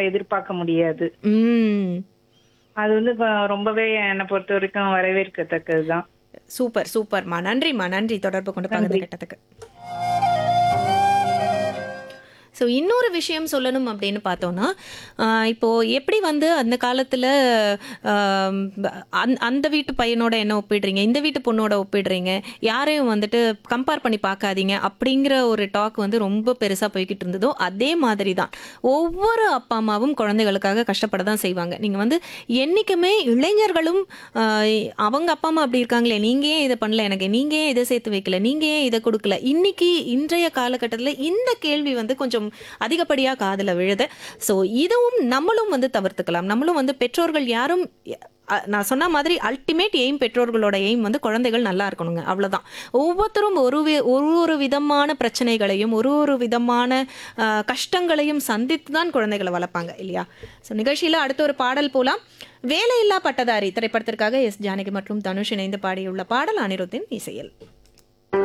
எதிர்பார்க்க முடியாது ம் அது வந்து இப்ப ரொம்பவே என்னை பொறுத்த வரைக்கும் வரவேற்கத்தக்கதுதான் சூப்பர் சூப்பர்மா நன்றிம்மா நன்றி தொடர்பு கொண்டு பகிர்ந்து கிட்டதுக்கு ஸோ இன்னொரு விஷயம் சொல்லணும் அப்படின்னு பார்த்தோன்னா ஆஹ் இப்போ எப்படி வந்து அந்த காலத்தில் அந்த வீட்டு பையனோட என்ன ஒப்பிடுறீங்க இந்த வீட்டு பொண்ணோட ஒப்பிடுறீங்க யாரையும் வந்துட்டு கம்பேர் பண்ணி பார்க்காதீங்க அப்படிங்கிற ஒரு டாக் வந்து ரொம்ப பெருசாக போய்கிட்டு இருந்ததோ அதே மாதிரி தான் ஒவ்வொரு அப்பா அம்மாவும் குழந்தைகளுக்காக கஷ்டப்பட தான் செய்வாங்க நீங்கள் வந்து என்றைக்குமே இளைஞர்களும் ஆஹ் அவங்க அப்பா அம்மா அப்படி இருக்காங்களே நீங்கள் ஏன் இதை பண்ணல எனக்கு நீங்கள் ஏன் இதை சேர்த்து வைக்கல நீங்கள் ஏன் இதை கொடுக்கல இன்னைக்கு இன்றைய காலகட்டத்தில் இந்த கேள்வி வந்து கொஞ்சம் அதிகப்படியாக காதில் விழுது ஸோ இதுவும் நம்மளும் வந்து தவிர்த்துக்கலாம் நம்மளும் வந்து பெற்றோர்கள் யாரும் அ, நான் சொன்ன மாதிரி அல்டிமேட் எய்ம் பெற்றோர்களோட எய்ம் வந்து குழந்தைகள் நல்லா இருக்கணுங்க அவ்வளவுதான் ஒவ்வொருத்தரும் ஒரு வி- ஒரு ஒரு விதமான பிரச்சனைகளையும் ஒரு ஒரு விதமான அ, கஷ்டங்களையும் சந்தித்து தான் குழந்தைகளை வளர்ப்பாங்க இல்லையா ஸோ நிகழ்ச்சியில் அடுத்த ஒரு பாடல் போலாம் வேலையில்லா பட்டதாரி திரைப்படத்திற்காக எஸ் ஜானகி மற்றும் தனுஷ் இணைந்து பாடியுள்ள பாடல் அனிருத்தின் இசையில்